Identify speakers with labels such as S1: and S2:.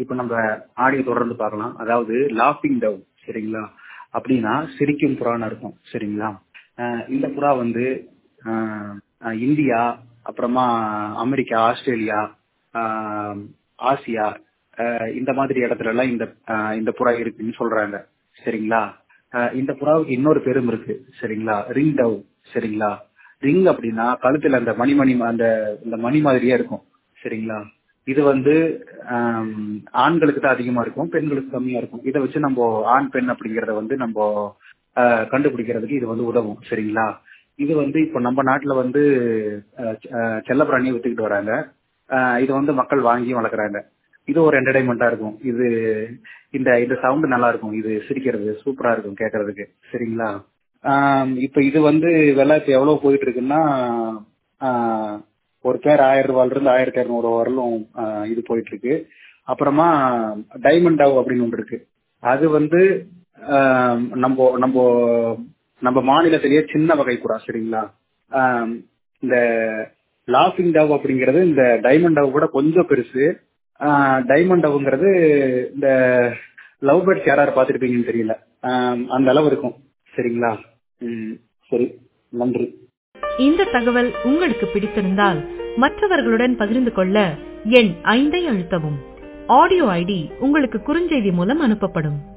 S1: இப்போ நம்ம ஆடியோ தொடர்ந்து பார்க்கலாம் அதாவது லாஃபிங் டவ் சரிங்களா அப்படின்னா சிரிக்கும் புறான்னு இருக்கும் சரிங்களா அஹ் இந்த புறா வந்து அஹ் அஹ் இந்தியா அப்புறமா அமெரிக்கா ஆஸ்திரேலியா ஆஹ் ஆசியா அஹ் இந்த மாதிரி இடத்துல எல்லாம் இந்த அஹ் இந்த புறா இருக்குன்னு சொல்றாங்க சரிங்களா அஹ் இந்த புறாவுக்கு இன்னொரு பெரும் இருக்கு சரிங்களா ரிங் டவ் சரிங்களா ரிங் அப்படின்னா கழுத்துல அந்த மணி மணி அந்த இந்த மணி மாதிரியே இருக்கும் சரிங்களா இது வந்து ஆம், ஆண்களுக்கு தான் அதிகமா இருக்கும் பெண்களுக்கு கம்மியா இருக்கும் இதை வச்சு நம்ம ஆண் பெண் அப்படிங்கறத வந்து நம்ம அஹ், கண்டுபிடிக்கிறதுக்கு இது வந்து உதவும் சரிங்களா இது வந்து இப்போ நம்ம நாட்டுல வந்து அஹ், அஹ், செல்லப்பிராணியை வித்துக்கிட்டு வராங்க அஹ், இது வந்து மக்கள் வாங்கி வளர்க்குறாங்க இது ஒரு என்டர்டைன்மெண்டா இருக்கும் இது இந்த இந்த சவுண்ட் நல்லா இருக்கும் இது சிரிக்கிறது சூப்பரா இருக்கும் கேட்கறதுக்கு சரிங்களா ஆம், இப்ப இது வந்து விலை இப்ப எவ்வளவு போயிட்டு இருக்குன்னா ஆஹ், ஒரு பேர் ஆயிரம் ரூபாயில இருந்து ஆயிரத்தி இரநூறு வரலும் ஆஹ், இது போயிட்டு இருக்கு அப்புறமா டைமண்ட் டவ் அப்படின்னு ஒன்று இருக்கு அது வந்து ஆம், நம்ம நம்ம நம்ம மாநிலத்திலேயே சின்ன வகை புறா சரிங்களா ஆம், இந்த லாஃபிங் டவ் அப்படிங்கிறது இந்த டைமண்ட் டவ் கூட கொஞ்சம் பெருசு டைமண்ட் டவ்ங்கிறது இந்த லவ் பேர்ட்ஸ் யாராவது பார்த்துருப்பீங்கன்னு தெரியல ஆம், அந்த அளவு இருக்கும் சரிங்களா ம், சரி நன்றி
S2: இந்த தகவல் உங்களுக்கு பிடித்திருந்தால் மற்றவர்களுடன் பகிர்ந்து கொள்ள எண் ஐந்தை அழுத்தவும் ஆடியோ ஐடி உங்களுக்கு குறுஞ்செய்தி மூலம் அனுப்பப்படும்